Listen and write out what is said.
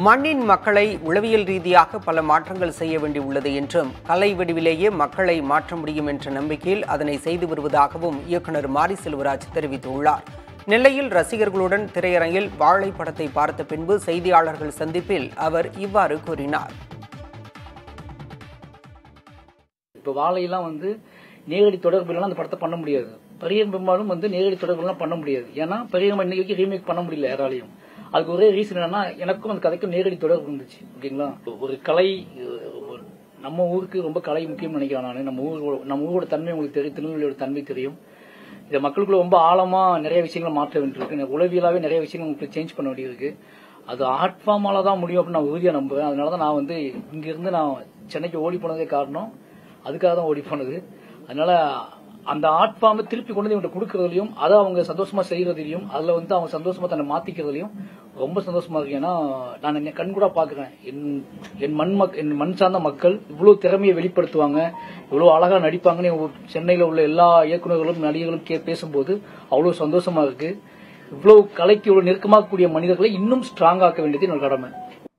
மண்ணின் மக்களை உளவியல் ரீதியாக பல மாற்றங்கள் செய்ய வேண்டியுள்ளது என்றும் கலை வடிவிலேயே மக்களை மாற்ற முடியும் என்ற நம்பிக்கையில் அதனை செய்து வருவதாகவும் இயக்குனர் மாரி செல்வராஜ் தெரிவித்துள்ளார் நெல்லையில் ரசிகர்களுடன் திரையரங்கில் வாழை படத்தை பார்த்த பின்பு செய்தியாளர்கள் சந்திப்பில் அவர் இவ்வாறு கூறினார் இப்போ வாழையெல்லாம் வந்து நேரடி தொடர்பு இல்லைன்னா அந்த படத்தை பண்ண முடியாது பெரியன் பெரும்பாலும் வந்து நேரடி தொடர்புலாம் பண்ண முடியாது ஏன்னா பெரியம்மா இன்னைக்கு ரீமேக் பண்ண முடியல யாராலையும் அதுக்கு ஒரே ரீசன் என்னன்னா எனக்கும் அந்த கதைக்கும் நேரடி தொடர்பு இருந்துச்சு ஓகேங்களா ஒரு கலை அஹ், நம்ம ஊருக்கு ரொம்ப கலை முக்கியம்னு நினைக்கிறேன் நான் நம்ம ஊர் நம்ம ஊரோட தன்மை உங்களுக்கு தெரியும் திருநெல்வேலியோட தன்மை தெரியும் இதை மக்களுக்குள்ள ரொம்ப ஆழமா நிறைய விஷயங்களை மாற்ற வேண்டியிருக்கு உளவியலாவே நிறைய விஷயங்கள் உங்களுக்கு சேஞ்ச் பண்ண வேண்டியிருக்கு அது ஆர்ட் ஃபார்மால தான் முடியும் அப்படின்னு நான் உறுதியா நம்புறேன் அதனால தான் நான் வந்து இங்க இருந்து நான் சென்னைக்கு ஓடி போனதே காரணம் அதுக்காக தான் ஓடி போனது அதனால அந்த ஆர்ட் ஃபார்மை திருப்பி கொண்டு வந்து இவங்க கொடுக்கறதுலயும் அதை அவங்க சந்தோஷமா செய்யறதுலயும் அதுல வந்து அவங்க சந்தோஷமா தன்னை மாத்திக்கிறதுலயும் ரொம்ப சந்தோஷமா இருக்கு ஏன்னா நான் என்ன கண் கூட பாக்குறேன் என் என் மண் மக் என் மண் சார்ந்த மக்கள் இவ்வளவு திறமையை வெளிப்படுத்துவாங்க இவ்வளவு அழகா நடிப்பாங்கன்னு இவங்க சென்னையில உள்ள எல்லா இயக்குநர்களும் நடிகர்களும் கே பேசும்போது அவ்வளவு சந்தோஷமா இருக்கு இவ்வளவு கலைக்கு இவ்வளவு நெருக்கமாக கூடிய மனிதர்களை இன்னும் ஸ்ட்ராங் ஆக்க வேண்டியது என்னோட கடமை